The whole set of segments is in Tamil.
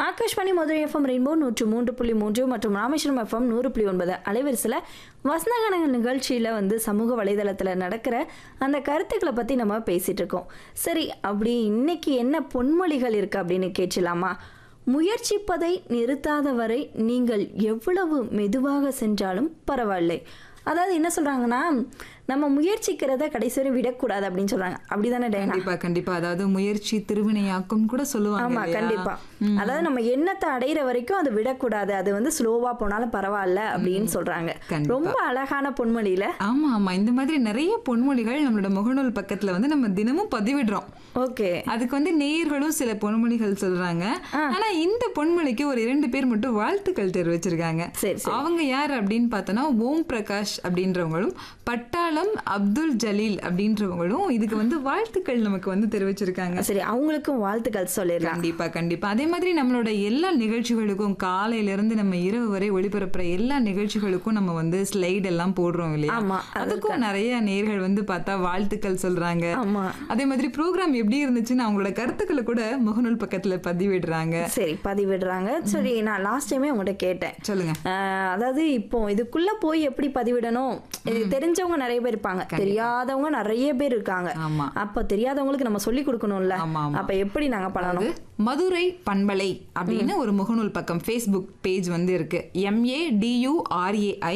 ஆகாஷ்வாணி மதுரை எஃப்எம் ரெயின்போ நூற்று மூன்று புள்ளி மூன்று மற்றும் ராமேஸ்வரம் எஃப்எம் நூறு புள்ளி ஒன்பது அலைவரிசையில் வசந்தகன நிகழ்ச்சியில் வந்து சமூக வலைதளத்தில் நடக்கிற அந்த கருத்துக்களை பற்றி நம்ம பேசிகிட்டு இருக்கோம் சரி அப்படி இன்னைக்கு என்ன பொன்மொழிகள் இருக்குது அப்படின்னு கேட்கலாமா முயற்சிப்பதை நிறுத்தாத வரை நீங்கள் எவ்வளவு மெதுவாக சென்றாலும் பரவாயில்லை அதாவது என்ன சொல்கிறாங்கன்னா நம்ம முயற்சிக்கிறத கடைசி வரை விடக்கூடாது அப்படின்னு சொல்கிறாங்க அப்படி தானே டேனா கண்டிப்பா கண்டிப்பா அதாவது முயற்சி திருவினையாக்கும் கூட சொல்லுவாங்க ஆமா இல்லையா? கண்டிப்பா அதாவது நம்ம எண்ணத்தை அடையிற வரைக்கும் அது விடக்கூடாது அது வந்து ஸ்லோவா போனாலும் பரவாயில்ல அப்படின்னு சொல்றாங்க கண்டிப்பா. ரொம்ப அழகான பொன்மொழியில ஆமா ஆமா இந்த மாதிரி நிறைய பொன்மொழிகள் நம்மளோட முகநூல் பக்கத்துல வந்து நம்ம தினமும் பதிவிடுறோம் ஓகே அதுக்கு வந்து நேயர்களும் சில பொன்மொழிகள் சொல்றாங்க ஆனா இந்த பொன்மொழிக்கு ஒரு இரண்டு பேர் மட்டும் வாழ்த்துக்கள் தெரிவிச்சிருக்காங்க சரி சரி அவங்க யார் அப்படின்னு பார்த்தோன்னா ஓம் பிரகாஷ் அப்படின்றவங்களும் பட்டாளம் அப்துல் ஜலீல் அப்படின்றவங்களும் இதுக்கு வந்து வாழ்த்துக்கள் நமக்கு வந்து தெரிவிச்சிருக்காங்க சரி அவங்களுக்கும் வாழ்த்துக்கள் சொல்லிடலாம் கண்டிப்பா கண்டிப்பா அதே மாதிரி நம்மளோட எல்லா நிகழ்ச்சிகளுக்கும் காலையில இருந்து நம்ம இரவு வரை ஒளிபரப்புற எல்லா நிகழ்ச்சிகளுக்கும் நம்ம வந்து ஸ்லைட் எல்லாம் போடுறோம் இல்லையா ஆமா, அதுக்கும் நிறைய நேர்கள் வந்து பார்த்தா வாழ்த்துக்கள் சொல்றாங்க ஆமா அதே மாதிரி ப்ரோக்ராம் எப்படி இருந்துச்சுன்னு அவங்களோட கருத்துக்களை கூட முகநூல் பக்கத்துல பதிவிடுறாங்க சரி பதிவிடுறாங்க சரி நான் லாஸ்ட் டைமே உங்கள்கிட்ட கேட்டேன் சொல்லுங்க ஆஹ், அதாவது இப்போ இதுக்குள்ள போய் எப்படி பதிவிடணும் இது தெரிஞ்சவங்க நிறைய பேர் இருப்பாங்க தெரியாதவங்க நிறைய பேர் இருக்காங்க ஆமா அப்ப தெரியாதவங்களுக்கு நம்ம சொல்லி கொடுக்கணும்ல ஆமா, ஆமா. அப்ப எப்படி நாங்க பண்ணணும் அது மதுரை பண்பலை அப்படின்னு ஒரு முகநூல் பக்கம் ஃபேஸ்புக் பேஜ் வந்து இருக்கு எம்ஏ டியூஆர்ஏஐ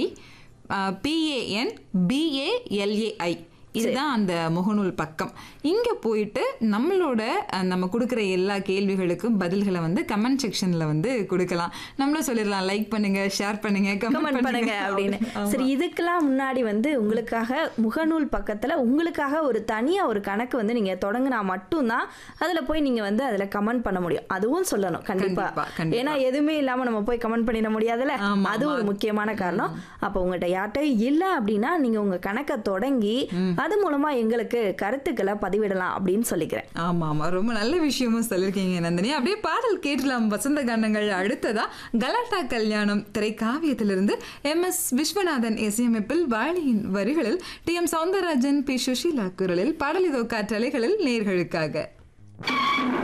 பிஏஎன் பிஏஎல்ஏஐ இதுதான் அந்த முகநூல் பக்கம் இங்க போயிட்டு நம்மளோட அஹ், நம்ம கொடுக்குற எல்லா கேள்விகளுக்கும் பதில்களை வந்து கமெண்ட் செக்ஷன்ல வந்து கொடுக்கலாம் நம்மளும் சொல்லிடலாம் லைக் பண்ணுங்க ஷேர் பண்ணுங்க கமெண்ட் கமெண்ட் பண்ணுங்க அப்படின்னு சரி இதுக்கெல்லாம் முன்னாடி வந்து உங்களுக்காக முகநூல் பக்கத்துல உங்களுக்காக ஒரு தனியா ஒரு கணக்கு வந்து நீங்க தொடங்கினா மட்டும்தான் அதுல போய் நீங்க வந்து அதுல கமெண்ட் பண்ண முடியும் அதுவும் சொல்லணும் கண்டிப்பா கண்டிப்பா, கண்டிப்பா. ஏன்னா எதுவுமே இல்லாம நம்ம போய் கமெண்ட் பண்ணிட முடியாதுல்ல ஆமா, அது ஒரு முக்கியமான காரணம் அப்ப உங்கள்கிட்ட யார்கிட்ட இல்ல அப்படின்னா நீங்க உங்க கணக்கை தொடங்கி அது மூலமா எங்களுக்கு கருத்துக்களை பதிவிடலாம் அப்படின்னு சொல்லிக்கிறேன் ஆமா ஆமா ரொம்ப நல்ல விஷயமும் சொல்லியிருக்கீங்க நந்தினி அப்படியே பாடல் கேட்டலாம் வசந்த கானங்கள் அடுத்ததா கலாட்டா கல்யாணம் திரைக்காவியத்திலிருந்து எம் எஸ் விஸ்வநாதன் இசையமைப்பில் வாலியின் வரிகளில் T M Soundararajan P Susheela குரலில் பாடல் இதோ காற்றலைகளில் நேர்களுக்காக